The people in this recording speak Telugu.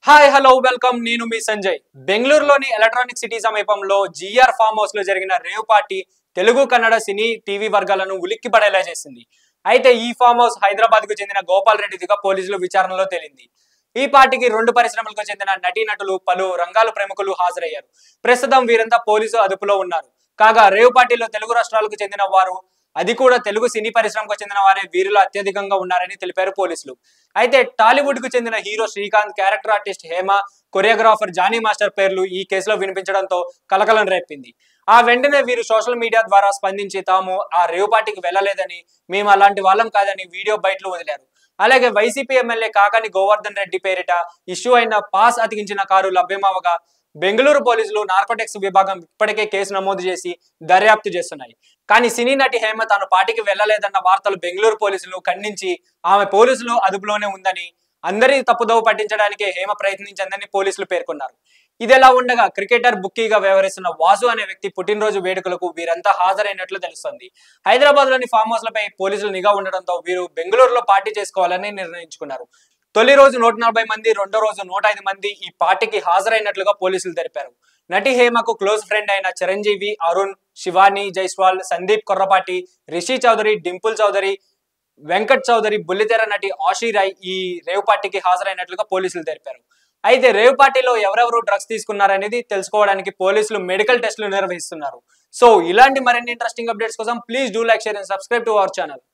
హాయ్ హలో వెల్కమ్ నేను మీ సంజయ్ బెంగళూరులోని ఎలక్ట్రానిక్ సిటీ సమీపంలో జిఆర్ ఫామ్ హౌస్ లో జరిగిన rave party Telugu Kannada cine TV వర్గాలను ఉలిక్కి పడేలా చేసింది అయితే ఈ ఫామ్ హౌస్ హైదరాబాద్ కు చెందిన గోపాల్ రెడ్డిదిగా పోలీసులు విచారణలో తేలింది ఈ పార్టీకి రెండు పరిశ్రమలకు చెందిన నటీనటులు పలు రంగాల ప్రముఖులు హాజరయ్యారు ప్రస్తుతం వీరంతా పోలీసు అదుపులో ఉన్నారు కాగా రేవ్ పార్టీలో తెలుగు రాష్ట్రాలకు చెందిన వారు అది కూడా తెలుగు సినీ పరిశ్రమకు చెందిన వారే వీరిలో అత్యధికంగా ఉన్నారని తెలిపారు పోలీసులు అయితే టాలీవుడ్ కు చెందిన hero Srikanth character artist Hema choreographer Jani master పేర్లు ఈ కేసులో వినిపించడంతో కలకలం రేపింది ఆ వెంటనే వీరు సోషల్ మీడియా ద్వారా స్పందించి తాము ఆ రేవ్ పార్టీకి వెళ్ళలేదని మేము అలాంటి వాళ్ళం కాదని వీడియో బయటలు వదిలారు అలాగే వైసీపీ ఎమ్మెల్యే కాకాని గోవర్ధన్ రెడ్డి పేరిట ఇష్యూ అయిన పాస్ అతికించిన కారు లభ్యమవగా బెంగళూరు పోలీసులు నార్కోటిక్స్ విభాగం ఇప్పటికే కేసు నమోదు చేసి దర్యాప్తు చేస్తున్నాయి కానీ సినీ నటి హేమ తాను పార్టీకి వెళ్ళలేదన్న వార్తలు బెంగళూరు పోలీసులు ఖండించి ఆమె పోలీసులు అదుపులోనే ఉందని అందరి తప్పుదోవ పట్టించడానికే హేమ ప్రయత్నించిందని పోలీసులు పేర్కొన్నారు ఇదిలా ఉండగా క్రికెటర్ బుక్కీగా వ్యవహరిస్తున్న వాసు అనే వ్యక్తి పుట్టినరోజు వేడుకలకు వీరంతా హాజరైనట్లు తెలుస్తోంది హైదరాబాద్ లోని ఫామ్ హౌస్ లపై పోలీసులు నిఘా ఉండడంతో వీరు బెంగళూరులో పార్టీ చేసుకోవాలని నిర్ణయించుకున్నారు తొలి రోజు నూట నలభై మంది రెండో రోజు నూట ఐదు మంది ఈ పార్టీకి హాజరైనట్లుగా పోలీసులు తెలిపారు నటి హేమకు క్లోజ్ ఫ్రెండ్ అయిన చిరంజీవి అరుణ్ శివాని జైస్వాల్ సందీప్ కొర్రపాటి రిషి చౌదరి డింపుల్ చౌదరి వెంకట్ చౌదరి బుల్లితెర నటి ఆషీ రాయ్ ఈ రేవ్ పార్టీకి హాజరైనట్లుగా పోలీసులు తెలిపారు అయితే రేవ్ పార్టీలో ఎవరెవరు డ్రగ్స్ తీసుకున్నారనేది తెలుసుకోవడానికి పోలీసులు మెడికల్ టెస్టులు నిర్వహిస్తున్నారు సో ఇలాంటి మరిన్ని ఇంట్రెస్టింగ్ అప్డేట్స్ కోసం please do like share and subscribe to our channel